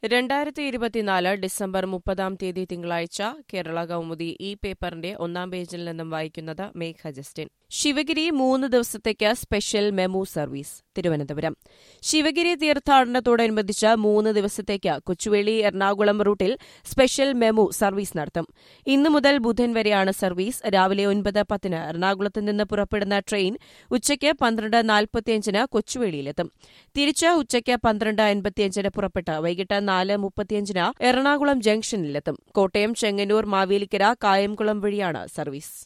രണ്ടായിരത്തി ഇരുപത്തിനാല് ഡിസംബർ മുപ്പതാം തീയതി തിങ്കളാഴ്ച കേരള കൗമുദി ഈ പേപ്പറിന്റെ ഒന്നാം പേജിൽ നിന്നും വായിക്കുന്നത് മേഘ ജസ്റ്റിൻ ശിവഗിരി മൂന്ന് ദിവസത്തേക്ക് special MEMU service Thiruvananthapuram Sivagiri തീർത്ഥാടനത്തോടനുബന്ധിച്ച് മൂന്ന് ദിവസത്തേക്ക് കൊച്ചുവേളി എറണാകുളം റൂട്ടിൽ സ്പെഷ്യൽ മെമു സർവീസ് നടത്തും ഇന്നു മുതൽ ബുധൻ വരെയാണ് സർവീസ് രാവിലെ ഒൻപത് പത്തിന് എറണാകുളത്ത് നിന്ന് പുറപ്പെടുന്ന ട്രെയിൻ ഉച്ചയ്ക്ക് പന്ത്രണ്ട് നാൽപ്പത്തിയഞ്ചിന് കൊച്ചുവേളിയിലെത്തും തിരിച്ച് ഉച്ചയ്ക്ക് പന്ത്രണ്ട് അൻപത്തിയഞ്ചിന് പുറപ്പെട്ട് വൈകിട്ട് നാല് മുപ്പത്തിയഞ്ചിന് എറണാകുളം ജംഗ്ഷനിലെത്തും കോട്ടയം ചെങ്ങന്നൂർ മാവേലിക്കര കായംകുളം വഴിയാണ് സർവീസ്